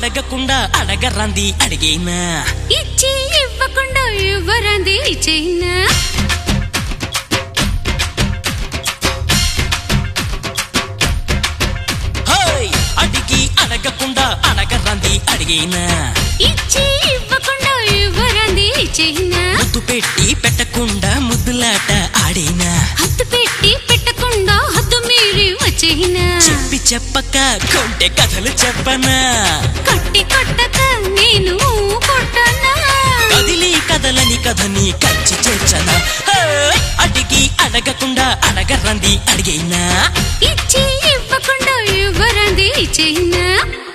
అడగకుండా అడగరంది అడిగేనా ఇచ్చి ఇవ్వకుండా ఇవ్వరంది చైనా హోయ్ అడిగి అడగకుండా అడగరంది అడిగేనా ఇచ్చి ఇవ్వకుండా ఇవ్వరంది చైనా ముద్దు పెట్టి పెట్టకుండా ముద్దులాట ఆడేనా హద్దు పెట్టి పెట్టకుండా హద్దు మీరి వచ్చేనా చెప్పి చెప్పక కొంటె కథలు చెప్పనా కట్టి కొట్టక నేను కొట్టనా కదిలి కదలని కథని కంచి చేర్చనా హోయ్ అడిగి అడగకుండా అడగరంది అడిగేనా ఇచ్చి ఇవ్వకుండా ఇవ్వరంది చైనా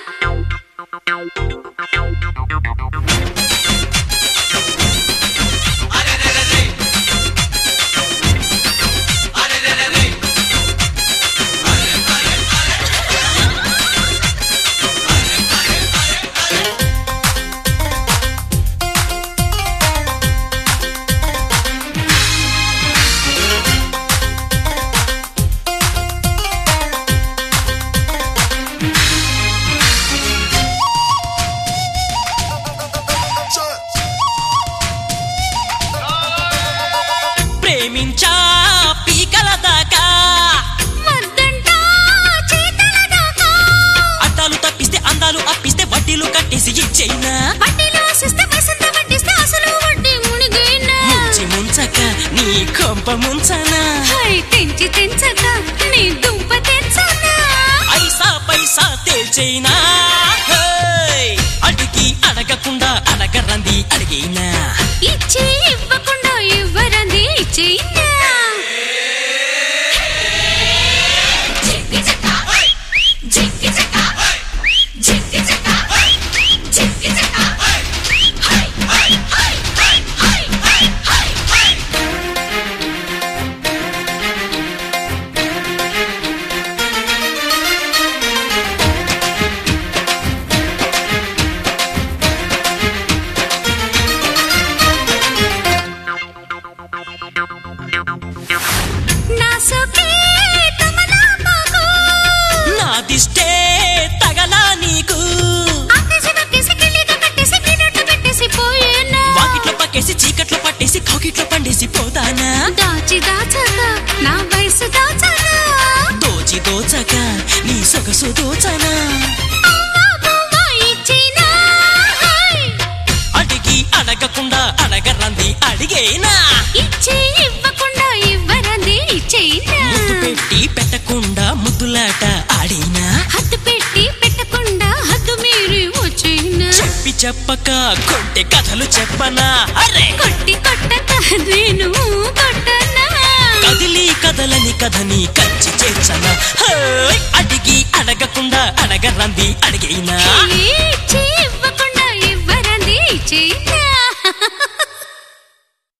ప్రేమించా పీకల దాకా వద్దంటా చేతల దాకా అడ్డాలు తప్పిస్తే అందాలు అప్పిస్తే వడ్డీలు కట్టేసి ఇచ్చేయినా వడ్డీలో ఆశిస్తే వసంత వడ్డిస్తే అసలు వడ్డీ మునిగైనా ముంచి ముంచక నీ కొంప ముంచనా హై తెంచి తెంచక నీ దుంప తెంచనా ఐసా పైసా తేల్చేయినా హేయ్! అడిగి అడగకుండా అడగరంది అడిగేనా ఇచ్చి ఇవ్వకుండా ఇవ్వరంది చైనా జిక్కి చక్క జిక్కి చక్క జిక్కి చక్క జిక్కి చక్క హై హై హై హై హై హై హై నా సోకే తమలాపాకు నాదిష్టే తగలా నీకు ఆకేసి వక్కేసి కిళ్ళిగా కట్టేసి కిరీటం పెట్టేసి పోయేనా వాకిట్లో పక్కేసి చీకట్లో పట్టేసి కౌకిట్లో పండేసి పోతానా దాచి దాచక నా వయసు దాచనా దోచి దోచక నీ సొగసు దోచనా అమ్మా బొమ్మ ఇచ్చినా హై అడిగి అడగకుండా అడగరంది అడిగేనా ఇచ్చి ఇవ్వకుండా ఇవ్వరంది చైనా ముద్దు పెట్టి పెట్టకుండా ముద్దులాట ఆడేనా హద్దు పెట్టి పెట్టకుండా హద్దు మీరి వచ్చినా చెప్పి చెప్పక కొంటె కథలు చెప్పనా అరే కొట్టి కొట్టక నేను కొట్టనా కదిలి కదలని కథని కంచి చేర్చనా హేయ్! అడిగి అడగకుండా అడగరంది అడిగేనా ఏ